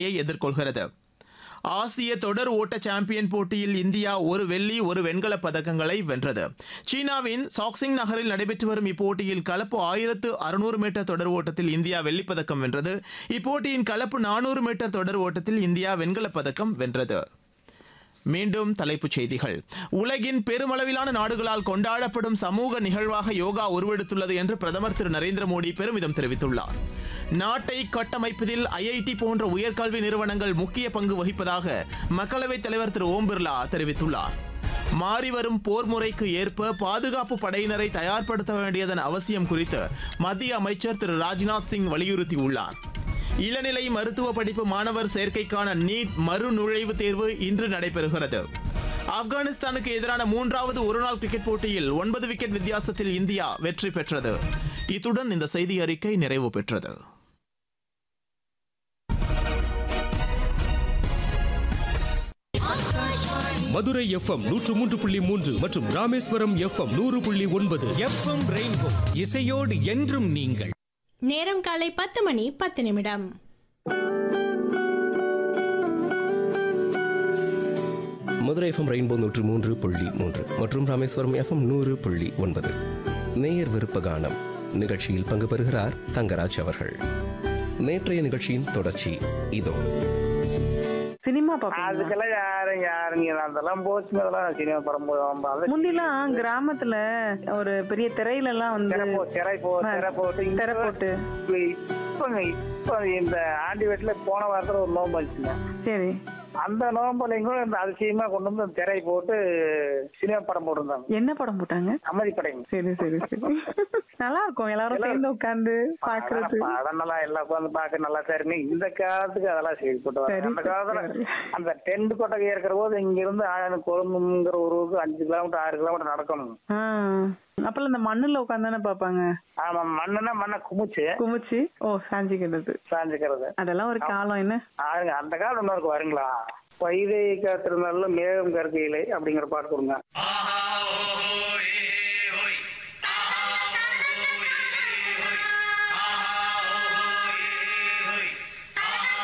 எதிர்கொள்கிறது ஆசிய தொடர் ஓட்ட சாம்பியன் போட்டியில் இந்தியா ஒரு வெள்ளி ஒரு வெண்கலப் பதக்கங்களை வென்றது சீனாவின் சாக்சிங் நகரில் நடைபெற்று வரும் இப்போட்டியில் கலப்பு ஆயிரத்து அறுநூறு மீட்டர் தொடர் ஓட்டத்தில் இந்தியா வெள்ளிப் பதக்கம் வென்றது இப்போட்டியின் கலப்பு நானூறு மீட்டர் தொடர் ஓட்டத்தில் இந்தியா வெண்கலப் பதக்கம் வென்றது மீண்டும் தலைப்புச் செய்திகள் உலகின் பெருமளவிலான நாடுகளால் கொண்டாடப்படும் சமூக நிகழ்வாக யோகா உருவெடுத்துள்ளது என்று பிரதமர் திரு நரேந்திர மோடி பெருமிதம் தெரிவித்துள்ளார் நாட்டை கட்டமைப்பதில் ஐஐடி போன்ற உயர்கல்வி நிறுவனங்கள் முக்கிய பங்கு வகிப்பதாக மக்களவைத் தலைவர் திரு ஓம் பிர்லா தெரிவித்துள்ளார் மாறிவரும் போர் முறைக்கு ஏற்ப பாதுகாப்பு படையினரை தயார்படுத்த வேண்டியதன் அவசியம் குறித்து மத்திய அமைச்சர் திரு ராஜ்நாத் சிங் வலியுறுத்தியுள்ளார் இளநிலை மருத்துவ படிப்பு மாணவர் சேர்க்கைக்கான நீட் மறு நுழைவுத் தேர்வு இன்று நடைபெறுகிறது ஆப்கானிஸ்தானுக்கு எதிரான மூன்றாவது ஒருநாள் கிரிக்கெட் போட்டியில் ஒன்பது விக்கெட் வித்தியாசத்தில் இந்தியா வெற்றி பெற்றது இத்துடன் இந்த செய்தி அறிக்கை நிறைவு பெற்றது மதுரை எஃப்எம் நூற்று மூன்று புள்ளி மூன்று மற்றும் ராமேஸ்வரம் எஃப்எம் நூறு புள்ளி ஒன்பது எஃப்எம் ரெயின்போ இசையோடு என்றும் நீங்கள் நேரம் காலை பத்து மணி பத்து நிமிடம் மதுரை எஃப்எம் ரெயின்போ நூற்று மூன்று புள்ளி மூன்று மற்றும் ராமேஸ்வரம் எஃப்எம் நூறு புள்ளி ஒன்பது நேயர் விருப்ப கானம் நிகழ்ச்சியில் பங்கு பெறுகிறார் தங்கராஜ் அவர்கள் நேற்றைய நிகழ்ச்சியின் தொடர்ச்சி இதோ சினிமா பாப்பீங்களா அதுக்கெல்லாம் யாரும் யாருங்க அதெல்லாம் போச்சுங்க அதெல்லாம் சினிமா படம் போதும் அது முந்திலாம் கிராமத்துல ஒரு பெரிய திரையில எல்லாம் வந்து திரை போ திரை போ திரை போட்டு இப்ப- திரை போட்டு இப்ப இப்ப இந்த ஆண்டி வீட்டுல போன வாரத்துல ஒரு நோம்பு வந்துச்சுங்க சரி அந்த நோம்புலையும் கூட இந்த அதிசயமா கொண்டு வந்து அந்த திரை போட்டு சினிமா படம் போட்டிருந்தாங்க என்ன படம் போட்டாங்க அமைதி படைங்க சரி சரி சரி நல்லா இருக்கும் எல்லாரும் சேர்ந்து உட்கார்ந்து பாக்குறது படம் நல்லா எல்லாம் உட்காந்து பார்க்க நல்லா சரிங்க இந்த காலத்துக்கு அதெல்லாம் சரி போட்டு சரி, வராங்க. அந்த காலத்துல சரி. அந்த டென்ட் கொட்டகை இருக்கிற போது இங்க இருந்து ஆ- கொழும்புங்கிற ஊருக்கு அஞ்சு கிலோமீட்டர் ஆறு கிலோமீட்டர் நடக்கணும் ஆ அப்பல இந்த மண்ணுல உட்கார்ந்து தானே பாப்பாங்க ஆமா மண்ணுனா மண்ணை குமிச்சு குமிச்சு ஓ சாஞ்சிக்கிறது சாஞ்சுக்கிறது அதெல்லாம் ஒரு காலம் என்ன ஆளுங்க அந்த காலம் இன்னொருக்கு வருங்களா வைதை காத்திருந்தாலும் மேகம் கற்கையிலே அப்படிங்கிற பாட்டு கொடுங்க